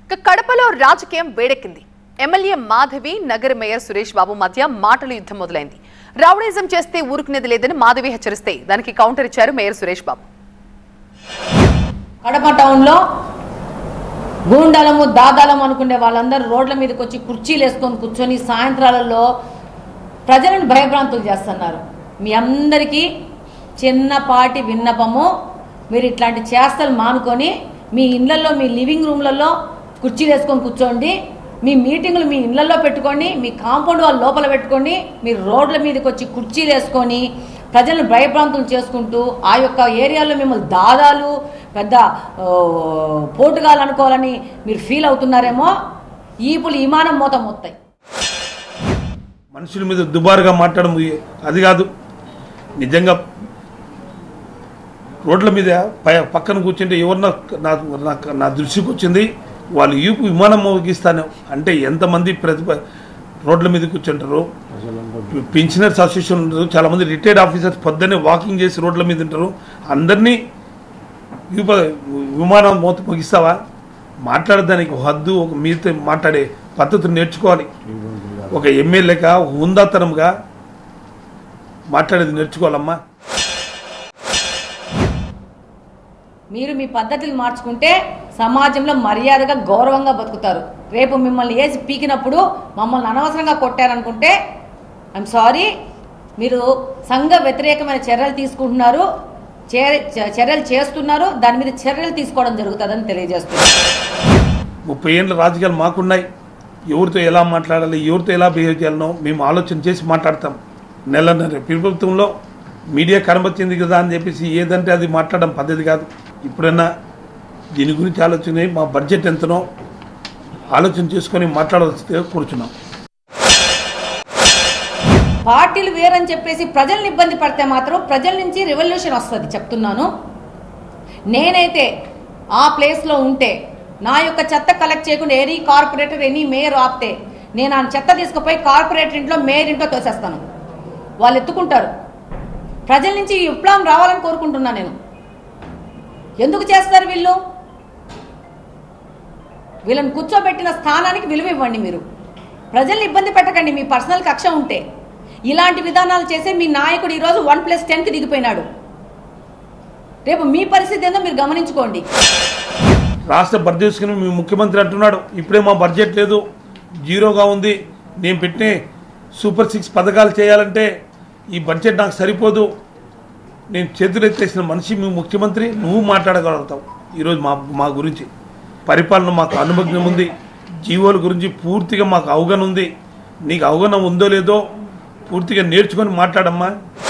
ఇక కడపలో రాజకీయం వేడెక్కింది ఎమ్మెల్యే మాధవి నగర మేయర్ సురేష్ బాబు మధ్య మాటల యుద్ధం మొదలైంది రౌడీజం చేస్తే ఊరుకునేది లేదని మాధవి హెచ్చరిస్తే దానికి కౌంటర్ ఇచ్చారు మేయర్ సురేష్ బాబు కడప టౌన్లో గూండాలము దాదాలము అనుకునే వాళ్ళందరూ రోడ్ల మీదకి వచ్చి కుర్చీలు వేసుకొని కూర్చొని సాయంత్రాలలో ప్రజలను భయభ్రాంతులు చేస్తున్నారు మీ అందరికీ చిన్నపాటి విన్నపము మీరు ఇట్లాంటి చేష్టలు మానుకొని మీ ఇళ్లలో మీ లివింగ్ రూమ్లలో కుర్చీలు వేసుకొని కూర్చోండి మీ మీటింగులు మీ ఇళ్లలో పెట్టుకోండి మీ కాంపౌండ్ వాళ్ళు లోపల పెట్టుకోండి మీరు రోడ్ల మీదకి వచ్చి కుర్చీలు వేసుకొని ప్రజలను భయభ్రాంతులు చేసుకుంటూ ఆ యొక్క ఏరియాలో మిమ్మల్ని దాదాలు పెద్ద ఓ, పోటుగాలు అనుకోవాలని మీరు ఫీల్ అవుతున్నారేమో ఈపులు విమానం మూత మొత్తాయి మనుషుల మీద దుబారుగా మాట్లాడడం ఇ- అది కాదు నిజంగా రోడ్ల మీద పై పక్కన కూర్చుంటే ఎవరు నా నా- నా- నా దృష్టికి వచ్చింది వాళ్ళు ఈపు విమానం మోగిస్తాను అంటే ఎంతమంది ప్రతిభ రోడ్ల మీద కూర్చుంటారు పెన్షనర్స్ అసోసియేషన్ ఉంటారు చాలామంది రిటైర్డ్ ఆఫీసర్స్ పొద్దున్నే వాకింగ్ చేసి రోడ్ల మీద ఉంటారు అందరినీ ఈప విమానం మోత ముగిస్తావా మాట్లాడడానికి ఒక హద్దు ఒక మీతో మాట్లాడే పద్ధతిని నేర్చుకోవాలి ఒక ఎమ్మెల్యేగా హుందాతనంగా మాట్లాడేది నేర్చుకోవాలమ్మా మీరు మీ పద్ధతులు మార్చుకుంటే సమాజంలో మర్యాదగా గౌరవంగా బతుకుతారు రేపు మిమ్మల్ని వేసి పీకినప్పుడు మమ్మల్ని అనవసరంగా కొట్టారనుకుంటే ఐఎమ్ సారీ మీరు సంఘ వ్యతిరేకమైన చర్యలు తీసుకుంటున్నారు చే- చ- చర్యలు చేస్తున్నారు దాని మీద చర్యలు తీసుకోవడం జరుగుతుందని తెలియజేస్తున్నారు ముప్పై ఏళ్ళ రాజకీయాలు మాకున్నాయి ఎవరితో ఎలా మాట్లాడాలి ఎవరితో ఎలా బిహేవ్ చేయాలనో మేము ఆలోచన చేసి మాట్లాడతాం నెలన్నర ప్రభుత్వంలో మీడియా కనబచ్చింది కదా అని చెప్పేసి ఏదంటే అది మాట్లాడడం పద్ధతి కాదు ఇప్పుడైనా దీని గురించి ఆలోచన మా బడ్జెట్ ఎంతనో ఆలోచన చేసుకొని మాట్లాడవలసిందిగా కూర్చున్నాం పార్టీలు వేరని చెప్పేసి ప్రజల్ని ఇబ్బంది పడితే మాత్రం ప్రజల నుంచి రెవల్యూషన్ వస్తుంది చెప్తున్నాను నేనైతే ఆ ప్లేస్లో ఉంటే నా యొక్క చెత్త కలెక్ట్ చేయకుండా ఎనీ కార్పొరేటర్ ఎనీ మేయర్ ఆపితే నేను ఆ చెత్త తీసుకుపోయి కార్పొరేటర్ ఇంట్లో మేయర్ ఇంట్లో తోసేస్తాను వాళ్ళు ఎత్తుకుంటారు ప్రజల నుంచి ఈ విప్లవం రావాలని కోరుకుంటున్నా నేను ఎందుకు చేస్తారు వీళ్ళు వీళ్ళని కూర్చోబెట్టిన స్థానానికి విలువ ఇవ్వండి మీరు ప్రజల్ని ఇబ్బంది పెట్టకండి మీ పర్సనల్ కక్ష ఉంటే ఇలాంటి విధానాలు చేసే మీ నాయకుడు ఈరోజు వన్ ప్లస్ టెన్కి దిగిపోయినాడు రేపు మీ పరిస్థితి ఏందో మీరు గమనించుకోండి రాష్ట్ర బడ్జెట్ తీసుకుని మీ ముఖ్యమంత్రి అంటున్నాడు ఇప్పుడే మా బడ్జెట్ లేదు జీరోగా ఉంది నేను పెట్టిన సూపర్ సిక్స్ పథకాలు చేయాలంటే ఈ బడ్జెట్ నాకు సరిపోదు నేను చేతులెత్తేసిన మనిషి మీ ముఖ్యమంత్రి నువ్వు మాట్లాడగలుగుతావు ఈరోజు మా మా గురించి పరిపాలన మాకు అనుభవం ఉంది జీవోల గురించి పూర్తిగా మాకు అవగాహన ఉంది నీకు అవగాహన ఉందో లేదో పూర్తిగా నేర్చుకొని మాట్లాడమ్మా